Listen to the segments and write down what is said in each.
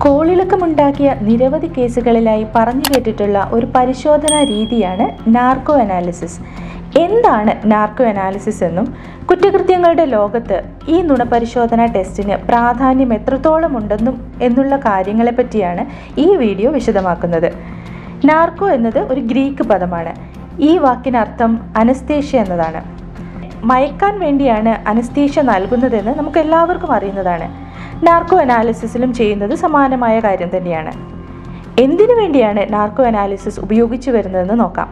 കോളിളക്കമുണ്ടാക്കിയ നിരവധി കേസുകളിലായി പറഞ്ഞു കേട്ടിട്ടുള്ള ഒരു പരിശോധനാ രീതിയാണ് നാർക്കോ അനാലിസിസ് എന്താണ് നാർക്കോ അനാലിസിസ് എന്നും കുറ്റകൃത്യങ്ങളുടെ ലോകത്ത് ഈ നുണപരിശോധനാ ടെസ്റ്റിന് പ്രാധാന്യം എത്രത്തോളം ഉണ്ടെന്നും എന്നുള്ള കാര്യങ്ങളെ പറ്റിയാണ് ഈ വീഡിയോ വിശദമാക്കുന്നത് നാർക്കോ എന്നത് ഒരു ഗ്രീക്ക് പദമാണ് ഈ വാക്കിനർത്ഥം അനസ്തേഷ്യ എന്നതാണ് മയക്കാൻ വേണ്ടിയാണ് അനസ്തീഷ്യ നൽകുന്നതെന്ന് നമുക്ക് എല്ലാവർക്കും അറിയുന്നതാണ് നാർക്കോ അനാലിസിസിലും ചെയ്യുന്നത് സമാനമായ കാര്യം തന്നെയാണ് എന്തിനു വേണ്ടിയാണ് നാർക്കോ അനാലിസിസ് ഉപയോഗിച്ചു വരുന്നതെന്ന് നോക്കാം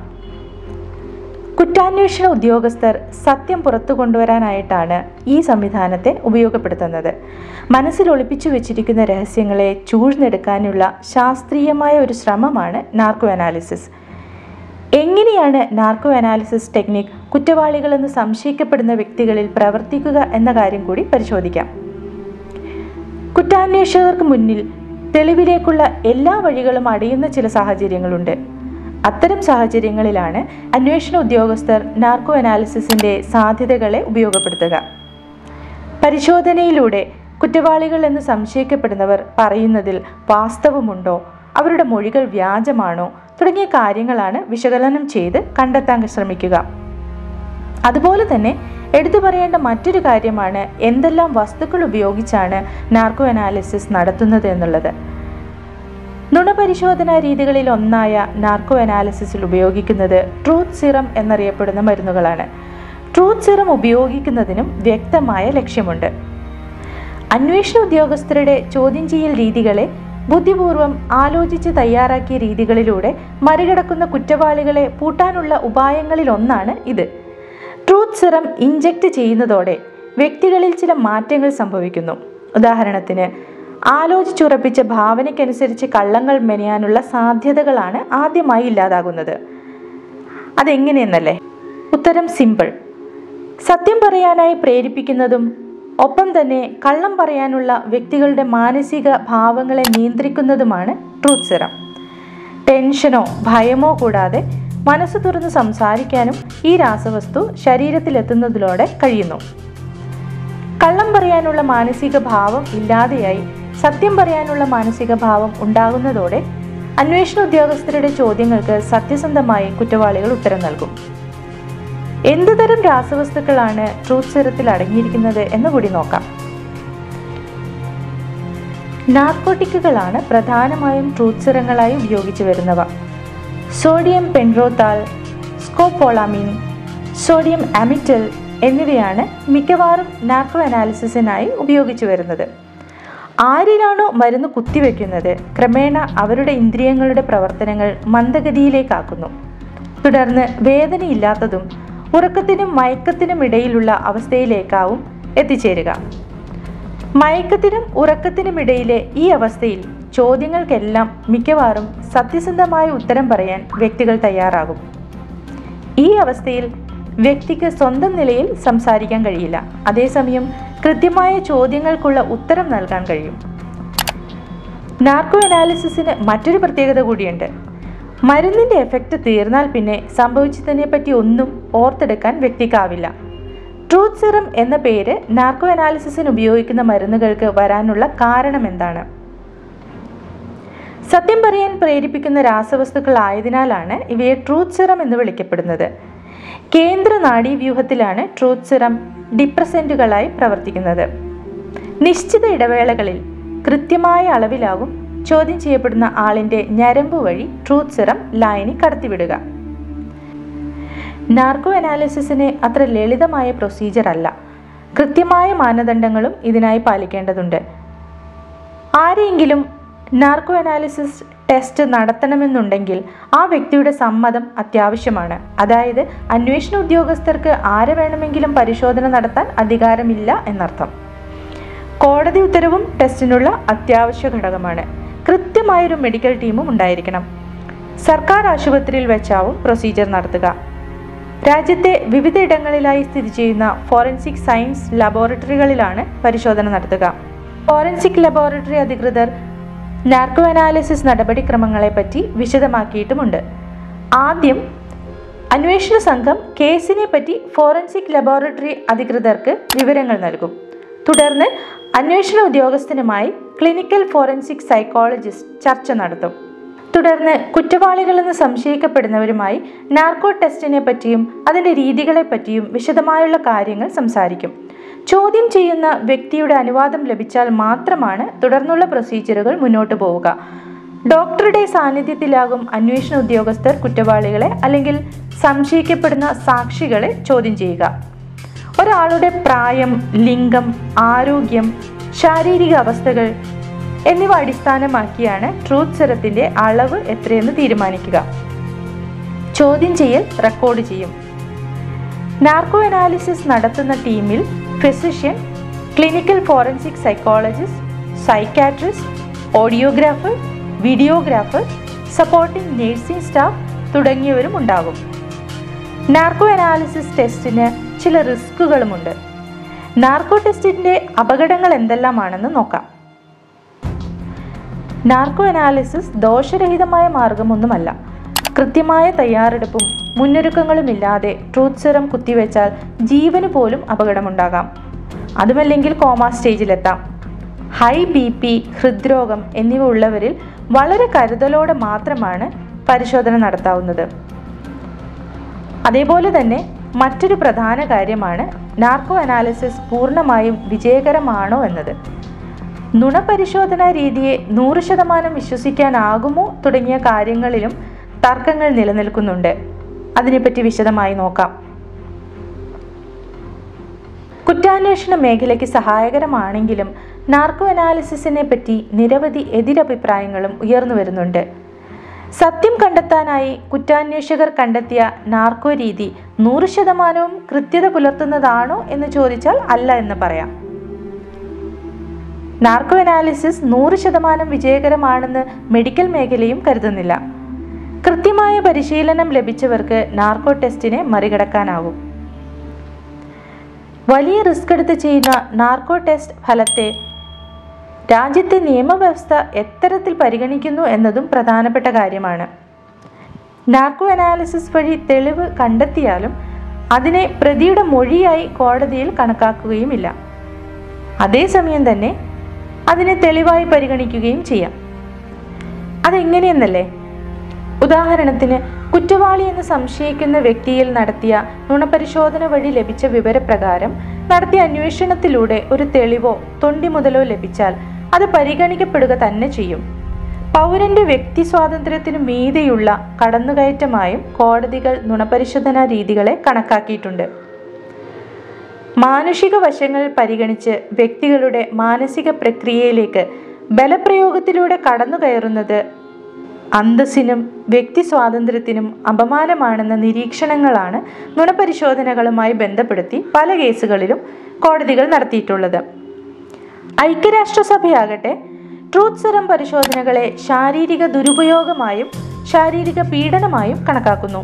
കുറ്റാന്വേഷണ ഉദ്യോഗസ്ഥർ സത്യം പുറത്തു കൊണ്ടുവരാനായിട്ടാണ് ഈ സംവിധാനത്തെ ഉപയോഗപ്പെടുത്തുന്നത് മനസ്സിൽ ഒളിപ്പിച്ചു വെച്ചിരിക്കുന്ന രഹസ്യങ്ങളെ ചൂഴ്ന്നെടുക്കാനുള്ള ശാസ്ത്രീയമായ ഒരു ശ്രമമാണ് നാർക്കോ അനാലിസിസ് എങ്ങനെയാണ് നാർക്കോ അനാലിസിസ് ടെക്നിക് കുറ്റവാളികളെന്ന് സംശയിക്കപ്പെടുന്ന വ്യക്തികളിൽ പ്രവർത്തിക്കുക എന്ന കാര്യം കൂടി പരിശോധിക്കാം കുറ്റാന്വേഷകർക്ക് മുന്നിൽ തെളിവിലേക്കുള്ള എല്ലാ വഴികളും അടയുന്ന ചില സാഹചര്യങ്ങളുണ്ട് അത്തരം സാഹചര്യങ്ങളിലാണ് അന്വേഷണ ഉദ്യോഗസ്ഥർ നാർക്കോ അനാലിസിസിന്റെ സാധ്യതകളെ ഉപയോഗപ്പെടുത്തുക പരിശോധനയിലൂടെ കുറ്റവാളികൾ എന്ന് സംശയിക്കപ്പെടുന്നവർ പറയുന്നതിൽ വാസ്തവമുണ്ടോ അവരുടെ മൊഴികൾ വ്യാജമാണോ തുടങ്ങിയ കാര്യങ്ങളാണ് വിശകലനം ചെയ്ത് കണ്ടെത്താൻ ശ്രമിക്കുക അതുപോലെ തന്നെ എടുത്തു പറയേണ്ട മറ്റൊരു കാര്യമാണ് എന്തെല്ലാം വസ്തുക്കൾ ഉപയോഗിച്ചാണ് നാർക്കോ അനാലിസിസ് നടത്തുന്നത് എന്നുള്ളത് നുണപരിശോധനാ രീതികളിൽ ഒന്നായ നാർക്കോ അനാലിസിസിൽ ഉപയോഗിക്കുന്നത് ട്രൂത്ത് സിറം എന്നറിയപ്പെടുന്ന മരുന്നുകളാണ് ട്രൂത്ത് സിറം ഉപയോഗിക്കുന്നതിനും വ്യക്തമായ ലക്ഷ്യമുണ്ട് അന്വേഷണ ഉദ്യോഗസ്ഥരുടെ ചോദ്യം ചെയ്യൽ രീതികളെ ബുദ്ധിപൂർവം ആലോചിച്ച് തയ്യാറാക്കിയ രീതികളിലൂടെ മറികടക്കുന്ന കുറ്റവാളികളെ പൂട്ടാനുള്ള ഉപായങ്ങളിൽ ഒന്നാണ് ഇത് ട്രൂത്ത് സിറം ഇഞ്ചക്ട് ചെയ്യുന്നതോടെ വ്യക്തികളിൽ ചില മാറ്റങ്ങൾ സംഭവിക്കുന്നു ഉദാഹരണത്തിന് ആലോചിച്ചുറപ്പിച്ച ഭാവനയ്ക്കനുസരിച്ച് കള്ളങ്ങൾ മെനയാനുള്ള സാധ്യതകളാണ് ആദ്യമായി ഇല്ലാതാകുന്നത് അതെങ്ങനെയെന്നല്ലേ ഉത്തരം സിമ്പിൾ സത്യം പറയാനായി പ്രേരിപ്പിക്കുന്നതും ഒപ്പം തന്നെ കള്ളം പറയാനുള്ള വ്യക്തികളുടെ മാനസിക ഭാവങ്ങളെ നിയന്ത്രിക്കുന്നതുമാണ് ട്രൂത്ത് സിറം ടെൻഷനോ ഭയമോ കൂടാതെ മനസ്സ് തുറന്ന് സംസാരിക്കാനും ഈ രാസവസ്തു ശരീരത്തിലെത്തുന്നതിലൂടെ കഴിയുന്നു കള്ളം പറയാനുള്ള മാനസിക ഭാവം ഇല്ലാതെയായി സത്യം പറയാനുള്ള മാനസിക ഭാവം ഉണ്ടാകുന്നതോടെ അന്വേഷണ ഉദ്യോഗസ്ഥരുടെ ചോദ്യങ്ങൾക്ക് സത്യസന്ധമായി കുറ്റവാളികൾ ഉത്തരം നൽകും എന്തുതരം രാസവസ്തുക്കളാണ് ട്രൂത്ത് സിറത്തിൽ അടങ്ങിയിരിക്കുന്നത് എന്ന് കൂടി നോക്കാം നാർക്കോട്ടിക്കുകളാണ് പ്രധാനമായും ട്രൂത്ത് സിറങ്ങളായി ഉപയോഗിച്ചു വരുന്നവ സോഡിയം പെൻറോത്താൾ സ്കോപോളാമിൻ സോഡിയം അമിറ്റൽ എന്നിവയാണ് മിക്കവാറും നാർക്കോ അനാലിസിസിനായി ഉപയോഗിച്ചു വരുന്നത് ആരിലാണോ മരുന്ന് കുത്തിവെക്കുന്നത് ക്രമേണ അവരുടെ ഇന്ദ്രിയങ്ങളുടെ പ്രവർത്തനങ്ങൾ മന്ദഗതിയിലേക്കാക്കുന്നു തുടർന്ന് വേദനയില്ലാത്തതും ഉറക്കത്തിനും മയക്കത്തിനും ഇടയിലുള്ള അവസ്ഥയിലേക്കാവും എത്തിച്ചേരുക മയക്കത്തിനും ഉറക്കത്തിനും ഇടയിലെ ഈ അവസ്ഥയിൽ ചോദ്യങ്ങൾക്കെല്ലാം മിക്കവാറും സത്യസന്ധമായ ഉത്തരം പറയാൻ വ്യക്തികൾ തയ്യാറാകും ഈ അവസ്ഥയിൽ വ്യക്തിക്ക് സ്വന്തം നിലയിൽ സംസാരിക്കാൻ കഴിയില്ല അതേസമയം കൃത്യമായ ചോദ്യങ്ങൾക്കുള്ള ഉത്തരം നൽകാൻ കഴിയും നാർക്കോ അനാലിസിസിന് മറ്റൊരു പ്രത്യേകത കൂടിയുണ്ട് മരുന്നിന്റെ എഫക്റ്റ് തീർന്നാൽ പിന്നെ സംഭവിച്ചതിനെ പറ്റി ഒന്നും ഓർത്തെടുക്കാൻ വ്യക്തിക്കാവില്ല ട്രൂത്ത് സിറം എന്ന പേര് നാർക്കോ അനാലിസിസിന് ഉപയോഗിക്കുന്ന മരുന്നുകൾക്ക് വരാനുള്ള കാരണം എന്താണ് സത്യം പറയാൻ പ്രേരിപ്പിക്കുന്ന രാസവസ്തുക്കൾ ആയതിനാലാണ് ഇവയെ ട്രൂത്ത് സിറം എന്ന് വിളിക്കപ്പെടുന്നത് കേന്ദ്ര നാഡീവ്യൂഹത്തിലാണ് ട്രൂത്ത് സിറം ഡിപ്രസെൻറ്റുകളായി പ്രവർത്തിക്കുന്നത് നിശ്ചിത ഇടവേളകളിൽ കൃത്യമായ അളവിലാകും ചോദ്യം ചെയ്യപ്പെടുന്ന ആളിൻ്റെ ഞരമ്പ് വഴി ട്രൂത്ത് സിറം ലായനി കടത്തിവിടുക നാർക്കോ അനാലിസിസിന് അത്ര ലളിതമായ പ്രൊസീജിയർ അല്ല കൃത്യമായ മാനദണ്ഡങ്ങളും ഇതിനായി പാലിക്കേണ്ടതുണ്ട് ആരെയെങ്കിലും നാർക്കോ അനാലിസിസ് ടെസ്റ്റ് നടത്തണമെന്നുണ്ടെങ്കിൽ ആ വ്യക്തിയുടെ സമ്മതം അത്യാവശ്യമാണ് അതായത് അന്വേഷണ ഉദ്യോഗസ്ഥർക്ക് ആരെ വേണമെങ്കിലും പരിശോധന നടത്താൻ അധികാരമില്ല എന്നർത്ഥം കോടതി ഉത്തരവും ടെസ്റ്റിനുള്ള അത്യാവശ്യ ഘടകമാണ് കൃത്യമായൊരു മെഡിക്കൽ ടീമും ഉണ്ടായിരിക്കണം സർക്കാർ ആശുപത്രിയിൽ വെച്ചാവും പ്രൊസീജിയർ നടത്തുക രാജ്യത്തെ വിവിധ ഇടങ്ങളിലായി സ്ഥിതി ചെയ്യുന്ന ഫോറൻസിക് സയൻസ് ലബോറട്ടറികളിലാണ് പരിശോധന നടത്തുക ഫോറൻസിക് ലബോറട്ടറി അധികൃതർ നാർക്കോ അനാലിസിസ് നടപടിക്രമങ്ങളെപ്പറ്റി വിശദമാക്കിയിട്ടുമുണ്ട് ആദ്യം അന്വേഷണ സംഘം കേസിനെ പറ്റി ഫോറൻസിക് ലബോറട്ടറി അധികൃതർക്ക് വിവരങ്ങൾ നൽകും തുടർന്ന് അന്വേഷണ ഉദ്യോഗസ്ഥനുമായി ക്ലിനിക്കൽ ഫോറൻസിക് സൈക്കോളജിസ്റ്റ് ചർച്ച നടത്തും തുടർന്ന് കുറ്റവാളികളെന്ന് സംശയിക്കപ്പെടുന്നവരുമായി നാർക്കോ ടെസ്റ്റിനെ പറ്റിയും അതിൻ്റെ രീതികളെ പറ്റിയും വിശദമായുള്ള കാര്യങ്ങൾ സംസാരിക്കും ചോദ്യം ചെയ്യുന്ന വ്യക്തിയുടെ അനുവാദം ലഭിച്ചാൽ മാത്രമാണ് തുടർന്നുള്ള പ്രൊസീജിയറുകൾ മുന്നോട്ട് പോവുക ഡോക്ടറുടെ സാന്നിധ്യത്തിലാകും അന്വേഷണ ഉദ്യോഗസ്ഥർ കുറ്റവാളികളെ അല്ലെങ്കിൽ സംശയിക്കപ്പെടുന്ന സാക്ഷികളെ ചോദ്യം ചെയ്യുക ഒരാളുടെ പ്രായം ലിംഗം ആരോഗ്യം ശാരീരിക അവസ്ഥകൾ എന്നിവ അടിസ്ഥാനമാക്കിയാണ് ട്രൂത്ത് സെറത്തിന്റെ അളവ് എത്രയെന്ന് തീരുമാനിക്കുക ചോദ്യം ചെയ്യൽ റെക്കോർഡ് ചെയ്യും നാർക്കോ അനാലിസിസ് നടത്തുന്ന ടീമിൽ physician clinical forensic psychologist psychiatrist audiographer videographer supporting nursing staff തുടങ്ങിയവരും ഉണ്ടാകും നാർക്കോ അനാലിസിസ് ടെസ്റ്റിന് ചില റിസ്കുകളുമുണ്ട് നാർക്കോ ടെസ്റ്റിന്റെ അപകടങ്ങൾ എന്തെല്ലാമാണെന്ന് നോക്കാം നാർക്കോ അനാലിസിസ് ദോഷരഹിതമായ മാർഗമൊന്നുമല്ല കൃത്യമായ തയ്യാറെടുപ്പും മുന്നൊരുക്കങ്ങളുമില്ലാതെ ട്രൂത്ത് സെറം കുത്തിവെച്ചാൽ ജീവന് പോലും അപകടമുണ്ടാകാം അതുമല്ലെങ്കിൽ കോമ സ്റ്റേജിലെത്താം ഹൈ ബി പി ഹൃദ്രോഗം എന്നിവ ഉള്ളവരിൽ വളരെ കരുതലോടെ മാത്രമാണ് പരിശോധന നടത്താവുന്നത് അതേപോലെ തന്നെ മറ്റൊരു പ്രധാന കാര്യമാണ് നാർക്കോ അനാലിസിസ് പൂർണ്ണമായും വിജയകരമാണോ എന്നത് നുണപരിശോധനാ രീതിയെ നൂറ് ശതമാനം വിശ്വസിക്കാനാകുമോ തുടങ്ങിയ കാര്യങ്ങളിലും തർക്കങ്ങൾ നിലനിൽക്കുന്നുണ്ട് അതിനെപ്പറ്റി വിശദമായി നോക്കാം കുറ്റാന്വേഷണ മേഖലയ്ക്ക് സഹായകരമാണെങ്കിലും നാർക്കോ അനാലിസിസിനെ പറ്റി നിരവധി എതിരഭിപ്രായങ്ങളും ഉയർന്നു വരുന്നുണ്ട് സത്യം കണ്ടെത്താനായി കുറ്റാന്വേഷകർ കണ്ടെത്തിയ നാർക്കോ രീതി നൂറ് ശതമാനവും കൃത്യത പുലർത്തുന്നതാണോ എന്ന് ചോദിച്ചാൽ അല്ല എന്ന് പറയാം നാർക്കോ അനാലിസിസ് നൂറ് ശതമാനം വിജയകരമാണെന്ന് മെഡിക്കൽ മേഖലയും കരുതുന്നില്ല കൃത്യമായ പരിശീലനം ലഭിച്ചവർക്ക് നാർക്കോ ടെസ്റ്റിനെ മറികടക്കാനാവും വലിയ റിസ്ക് എടുത്ത് ചെയ്യുന്ന നാർക്കോ ടെസ്റ്റ് ഫലത്തെ രാജ്യത്തെ നിയമവ്യവസ്ഥ എത്തരത്തിൽ പരിഗണിക്കുന്നു എന്നതും പ്രധാനപ്പെട്ട കാര്യമാണ് നാർക്കോ അനാലിസിസ് വഴി തെളിവ് കണ്ടെത്തിയാലും അതിനെ പ്രതിയുടെ മൊഴിയായി കോടതിയിൽ കണക്കാക്കുകയുമില്ല അതേസമയം തന്നെ അതിനെ തെളിവായി പരിഗണിക്കുകയും ചെയ്യാം അതെങ്ങനെയെന്നല്ലേ ഉദാഹരണത്തിന് കുറ്റവാളി എന്ന് സംശയിക്കുന്ന വ്യക്തിയിൽ നടത്തിയ നുണപരിശോധന വഴി ലഭിച്ച വിവരപ്രകാരം നടത്തിയ അന്വേഷണത്തിലൂടെ ഒരു തെളിവോ തൊണ്ടി മുതലോ ലഭിച്ചാൽ അത് പരിഗണിക്കപ്പെടുക തന്നെ ചെയ്യും പൗരന്റെ വ്യക്തി സ്വാതന്ത്ര്യത്തിനു മീതെയുള്ള കടന്നുകയറ്റമായും കോടതികൾ നുണപരിശോധനാ രീതികളെ കണക്കാക്കിയിട്ടുണ്ട് മാനുഷിക വശങ്ങൾ പരിഗണിച്ച് വ്യക്തികളുടെ മാനസിക പ്രക്രിയയിലേക്ക് ബലപ്രയോഗത്തിലൂടെ കടന്നുകയറുന്നത് അന്തസ്സിനും വ്യക്തി സ്വാതന്ത്ര്യത്തിനും അപമാനമാണെന്ന നിരീക്ഷണങ്ങളാണ് നുണപരിശോധനകളുമായി ബന്ധപ്പെടുത്തി പല കേസുകളിലും കോടതികൾ നടത്തിയിട്ടുള്ളത് ഐക്യരാഷ്ട്രസഭയാകട്ടെ ട്രൂത്ത് സെറം പരിശോധനകളെ ശാരീരിക ദുരുപയോഗമായും ശാരീരിക പീഡനമായും കണക്കാക്കുന്നു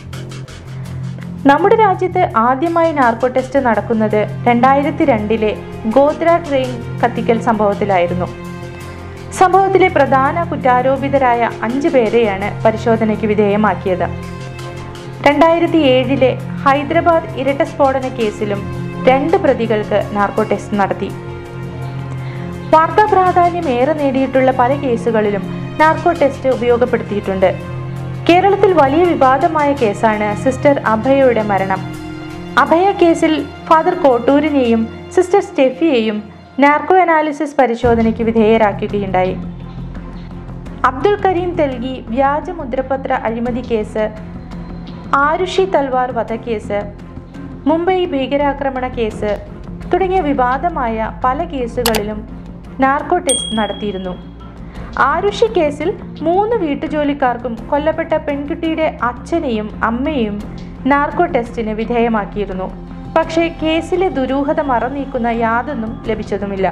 നമ്മുടെ രാജ്യത്ത് ആദ്യമായി നാർക്കോ ടെസ്റ്റ് നടക്കുന്നത് രണ്ടായിരത്തി രണ്ടിലെ ഗോദ്ര ട്രെയിൻ കത്തിക്കൽ സംഭവത്തിലായിരുന്നു സംഭവത്തിലെ പ്രധാന കുറ്റാരോപിതരായ അഞ്ചു പേരെയാണ് പരിശോധനയ്ക്ക് വിധേയമാക്കിയത് രണ്ടായിരത്തി ഏഴിലെ ഹൈദരാബാദ് ഇരട്ട സ്ഫോടന കേസിലും രണ്ട് പ്രതികൾക്ക് നാർക്കോ ടെസ്റ്റ് നടത്തി വാർത്താ പ്രാധാന്യം ഏറെ നേടിയിട്ടുള്ള പല കേസുകളിലും നാർക്കോ ടെസ്റ്റ് ഉപയോഗപ്പെടുത്തിയിട്ടുണ്ട് കേരളത്തിൽ വലിയ വിവാദമായ കേസാണ് സിസ്റ്റർ അഭയയുടെ മരണം അഭയ കേസിൽ ഫാദർ കോട്ടൂരിനെയും സിസ്റ്റർ സ്റ്റെഫിയെയും നാർക്കോ അനാലിസിസ് പരിശോധനയ്ക്ക് വിധേയരാക്കുകയുണ്ടായി അബ്ദുൾ കരീം തെൽഗി വ്യാജ മുദ്രപത്ര അഴിമതി കേസ് ആരുഷി തൽവാർ വധക്കേസ് മുംബൈ ഭീകരാക്രമണ കേസ് തുടങ്ങിയ വിവാദമായ പല കേസുകളിലും നാർക്കോ ടെസ്റ്റ് നടത്തിയിരുന്നു ആരുഷി കേസിൽ മൂന്ന് വീട്ടുജോലിക്കാർക്കും കൊല്ലപ്പെട്ട പെൺകുട്ടിയുടെ അച്ഛനെയും അമ്മയെയും നാർക്കോ ടെസ്റ്റിന് വിധേയമാക്കിയിരുന്നു പക്ഷേ കേസിലെ ദുരൂഹത മറനീക്കുന്ന യാതൊന്നും ലഭിച്ചതുമില്ല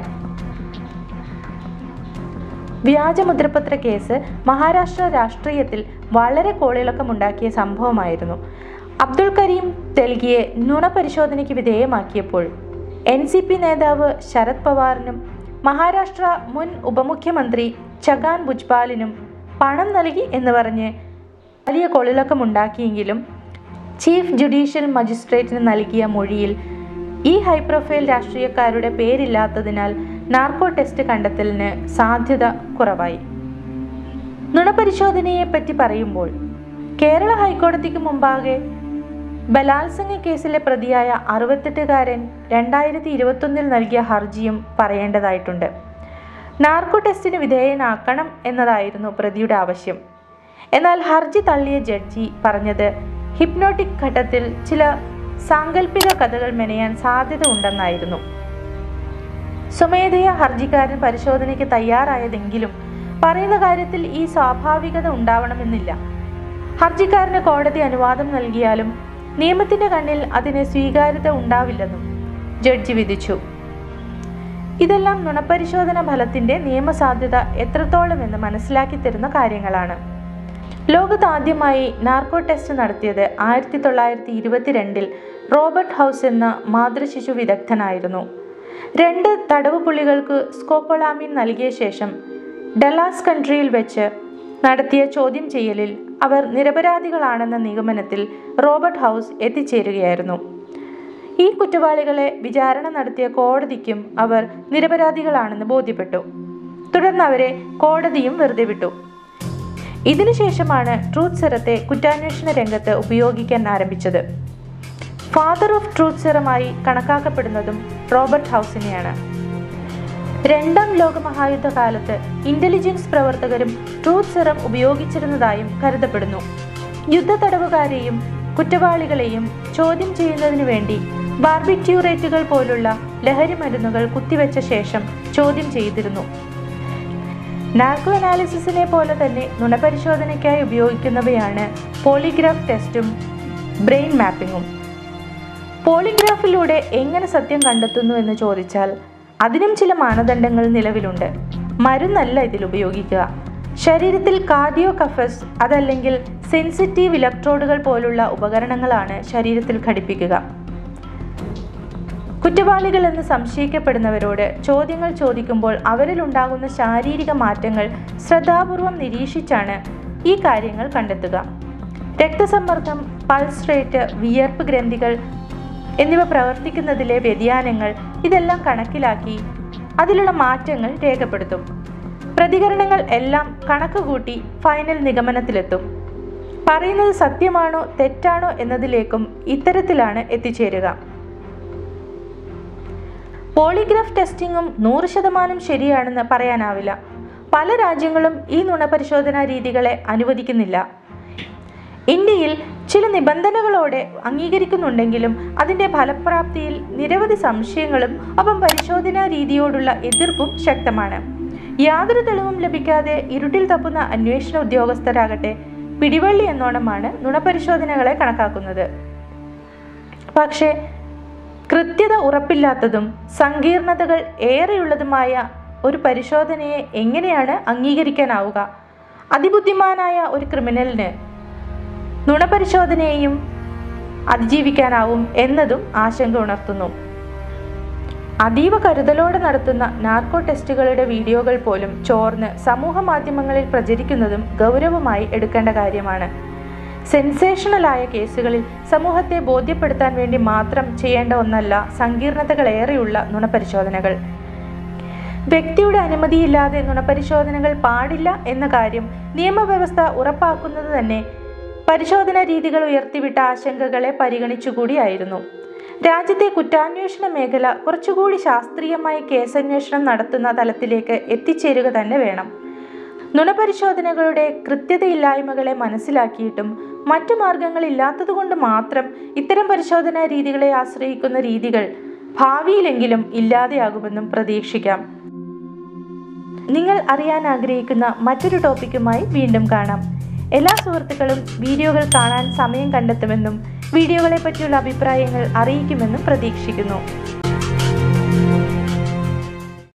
വ്യാജമുദ്രപത്ര കേസ് മഹാരാഷ്ട്ര രാഷ്ട്രീയത്തിൽ വളരെ കോളിളക്കമുണ്ടാക്കിയ സംഭവമായിരുന്നു അബ്ദുൾ കരീം തെൽഗിയെ നുണപരിശോധനയ്ക്ക് വിധേയമാക്കിയപ്പോൾ എൻ സി പി നേതാവ് ശരത് പവാറിനും മഹാരാഷ്ട്ര മുൻ ഉപമുഖ്യമന്ത്രി ഛഗാൻ ഭുജ്പാലിനും പണം നൽകി എന്ന് പറഞ്ഞ് വലിയ കൊളിളക്കമുണ്ടാക്കിയെങ്കിലും ചീഫ് ജുഡീഷ്യൽ മജിസ്ട്രേറ്റിന് നൽകിയ മൊഴിയിൽ ഈ ഹൈ പ്രൊഫൈൽ രാഷ്ട്രീയക്കാരുടെ പേരില്ലാത്തതിനാൽ നാർക്കോ ടെസ്റ്റ് കണ്ടെത്തലിന് സാധ്യത കുറവായി നുണപരിശോധനയെ പറ്റി പറയുമ്പോൾ കേരള ഹൈക്കോടതിക്ക് മുമ്പാകെ ബലാത്സംഗ കേസിലെ പ്രതിയായ അറുപത്തെട്ടുകാരൻ രണ്ടായിരത്തി ഇരുപത്തൊന്നിൽ നൽകിയ ഹർജിയും പറയേണ്ടതായിട്ടുണ്ട് നാർക്കോ ടെസ്റ്റിന് വിധേയനാക്കണം എന്നതായിരുന്നു പ്രതിയുടെ ആവശ്യം എന്നാൽ ഹർജി തള്ളിയ ജഡ്ജി പറഞ്ഞത് ഹിപ്നോട്ടിക് ഘട്ടത്തിൽ ചില സാങ്കല്പിക കഥകൾ മെനയാൻ സാധ്യത ഉണ്ടെന്നായിരുന്നു സ്വമേധയ ഹർജിക്കാരൻ പരിശോധനയ്ക്ക് തയ്യാറായതെങ്കിലും പറയുന്ന കാര്യത്തിൽ ഈ സ്വാഭാവികത ഉണ്ടാവണമെന്നില്ല ഹർജിക്കാരന് കോടതി അനുവാദം നൽകിയാലും നിയമത്തിന്റെ കണ്ണിൽ അതിന് സ്വീകാര്യത ഉണ്ടാവില്ലെന്നും ജഡ്ജി വിധിച്ചു ഇതെല്ലാം നുണപരിശോധന ഫലത്തിന്റെ നിയമസാധ്യത എത്രത്തോളം എന്ന് മനസ്സിലാക്കി തരുന്ന കാര്യങ്ങളാണ് ലോകത്ത് ആദ്യമായി നാർക്കോ ടെസ്റ്റ് നടത്തിയത് ആയിരത്തി തൊള്ളായിരത്തി ഇരുപത്തിരണ്ടിൽ റോബർട്ട് ഹൗസ് എന്ന മാതൃശിശു വിദഗ്ധനായിരുന്നു രണ്ട് തടവ് പുള്ളികൾക്ക് സ്കോപ്പൊളാമിൻ നൽകിയ ശേഷം ഡലാസ് കൺട്രിയിൽ വെച്ച് നടത്തിയ ചോദ്യം ചെയ്യലിൽ അവർ നിരപരാധികളാണെന്ന നിഗമനത്തിൽ റോബർട്ട് ഹൗസ് എത്തിച്ചേരുകയായിരുന്നു ഈ കുറ്റവാളികളെ വിചാരണ നടത്തിയ കോടതിക്കും അവർ നിരപരാധികളാണെന്ന് ബോധ്യപ്പെട്ടു തുടർന്ന് അവരെ കോടതിയും വെറുതെ വിട്ടു ഇതിനുശേഷമാണ് ട്രൂത്ത് സെറത്തെ കുറ്റാന്വേഷണ രംഗത്ത് ഉപയോഗിക്കാൻ ആരംഭിച്ചത് ഫാദർ ഓഫ് ട്രൂത്ത് സെറമായി കണക്കാക്കപ്പെടുന്നതും റോബർട്ട് ഹൗസിനെയാണ് രണ്ടാം ലോക മഹായുദ്ധകാലത്ത് ഇന്റലിജൻസ് പ്രവർത്തകരും ട്രൂത്ത് സെറം ഉപയോഗിച്ചിരുന്നതായും കരുതപ്പെടുന്നു യുദ്ധ തടവുകാരെയും കുറ്റവാളികളെയും ചോദ്യം ചെയ്യുന്നതിനു വേണ്ടി ബാർബിക്യൂറേറ്റുകൾ പോലുള്ള ലഹരി മരുന്നുകൾ കുത്തിവെച്ച ശേഷം ചോദ്യം ചെയ്തിരുന്നു നാർക്കോ അനാലിസിസിനെ പോലെ തന്നെ നുണപരിശോധനയ്ക്കായി ഉപയോഗിക്കുന്നവയാണ് പോളിഗ്രാഫ് ടെസ്റ്റും ബ്രെയിൻ മാപ്പിങ്ങും പോളിഗ്രാഫിലൂടെ എങ്ങനെ സത്യം കണ്ടെത്തുന്നു എന്ന് ചോദിച്ചാൽ അതിനും ചില മാനദണ്ഡങ്ങൾ നിലവിലുണ്ട് മരുന്നല്ല ഇതിൽ ഉപയോഗിക്കുക ശരീരത്തിൽ കാർഡിയോ കഫസ് അതല്ലെങ്കിൽ സെൻസിറ്റീവ് ഇലക്ട്രോഡുകൾ പോലുള്ള ഉപകരണങ്ങളാണ് ശരീരത്തിൽ ഘടിപ്പിക്കുക കുറ്റവാളികൾ എന്ന് സംശയിക്കപ്പെടുന്നവരോട് ചോദ്യങ്ങൾ ചോദിക്കുമ്പോൾ അവരിലുണ്ടാകുന്ന ശാരീരിക മാറ്റങ്ങൾ ശ്രദ്ധാപൂർവം നിരീക്ഷിച്ചാണ് ഈ കാര്യങ്ങൾ കണ്ടെത്തുക രക്തസമ്മർദ്ദം പൾസ് റേറ്റ് വിയർപ്പ് ഗ്രന്ഥികൾ എന്നിവ പ്രവർത്തിക്കുന്നതിലെ വ്യതിയാനങ്ങൾ ഇതെല്ലാം കണക്കിലാക്കി അതിലുള്ള മാറ്റങ്ങൾ രേഖപ്പെടുത്തും പ്രതികരണങ്ങൾ എല്ലാം കണക്ക് കൂട്ടി ഫൈനൽ നിഗമനത്തിലെത്തും പറയുന്നത് സത്യമാണോ തെറ്റാണോ എന്നതിലേക്കും ഇത്തരത്തിലാണ് എത്തിച്ചേരുക പോളിഗ്രാഫ് ടെസ്റ്റിംഗും നൂറ് ശതമാനം ശരിയാണെന്ന് പറയാനാവില്ല പല രാജ്യങ്ങളും ഈ നുണപരിശോധനാ രീതികളെ അനുവദിക്കുന്നില്ല ഇന്ത്യയിൽ ചില നിബന്ധനകളോടെ അംഗീകരിക്കുന്നുണ്ടെങ്കിലും അതിൻ്റെ ഫലപ്രാപ്തിയിൽ നിരവധി സംശയങ്ങളും ഒപ്പം പരിശോധനാ രീതിയോടുള്ള എതിർപ്പും ശക്തമാണ് യാതൊരു തെളിവും ലഭിക്കാതെ ഇരുട്ടിൽ തപ്പുന്ന അന്വേഷണ ഉദ്യോഗസ്ഥരാകട്ടെ പിടിവള്ളി എന്നോണമാണ് നുണപരിശോധനകളെ കണക്കാക്കുന്നത് പക്ഷേ കൃത്യത ഉറപ്പില്ലാത്തതും സങ്കീർണതകൾ ഏറെയുള്ളതുമായ ഒരു പരിശോധനയെ എങ്ങനെയാണ് അംഗീകരിക്കാനാവുക അതിബുദ്ധിമാനായ ഒരു ക്രിമിനലിന് നുണപരിശോധനയെയും അതിജീവിക്കാനാവും എന്നതും ആശങ്ക ഉണർത്തുന്നു അതീവ കരുതലോടെ നടത്തുന്ന നാർക്കോ ടെസ്റ്റുകളുടെ വീഡിയോകൾ പോലും ചോർന്ന് സമൂഹ മാധ്യമങ്ങളിൽ പ്രചരിക്കുന്നതും ഗൗരവമായി എടുക്കേണ്ട കാര്യമാണ് സെൻസേഷണലായ കേസുകളിൽ സമൂഹത്തെ ബോധ്യപ്പെടുത്താൻ വേണ്ടി മാത്രം ചെയ്യേണ്ട ഒന്നല്ല സങ്കീർണതകളേറെയുള്ള നുണപരിശോധനകൾ വ്യക്തിയുടെ അനുമതിയില്ലാതെ നുണപരിശോധനകൾ പാടില്ല എന്ന കാര്യം നിയമവ്യവസ്ഥ ഉറപ്പാക്കുന്നത് തന്നെ പരിശോധനാ രീതികൾ ഉയർത്തിവിട്ട ആശങ്കകളെ പരിഗണിച്ചുകൂടിയായിരുന്നു രാജ്യത്തെ കുറ്റാന്വേഷണ മേഖല കുറച്ചുകൂടി ശാസ്ത്രീയമായി കേസന്വേഷണം നടത്തുന്ന തലത്തിലേക്ക് എത്തിച്ചേരുക തന്നെ വേണം നുണപരിശോധനകളുടെ കൃത്യതയില്ലായ്മകളെ മനസ്സിലാക്കിയിട്ടും മറ്റു മാർഗങ്ങളില്ലാത്തതുകൊണ്ട് മാത്രം ഇത്തരം പരിശോധനാ രീതികളെ ആശ്രയിക്കുന്ന രീതികൾ ഭാവിയിലെങ്കിലും ഇല്ലാതെയാകുമെന്നും പ്രതീക്ഷിക്കാം നിങ്ങൾ അറിയാൻ ആഗ്രഹിക്കുന്ന മറ്റൊരു ടോപ്പിക്കുമായി വീണ്ടും കാണാം എല്ലാ സുഹൃത്തുക്കളും വീഡിയോകൾ കാണാൻ സമയം കണ്ടെത്തുമെന്നും വീഡിയോകളെ പറ്റിയുള്ള അഭിപ്രായങ്ങൾ അറിയിക്കുമെന്നും പ്രതീക്ഷിക്കുന്നു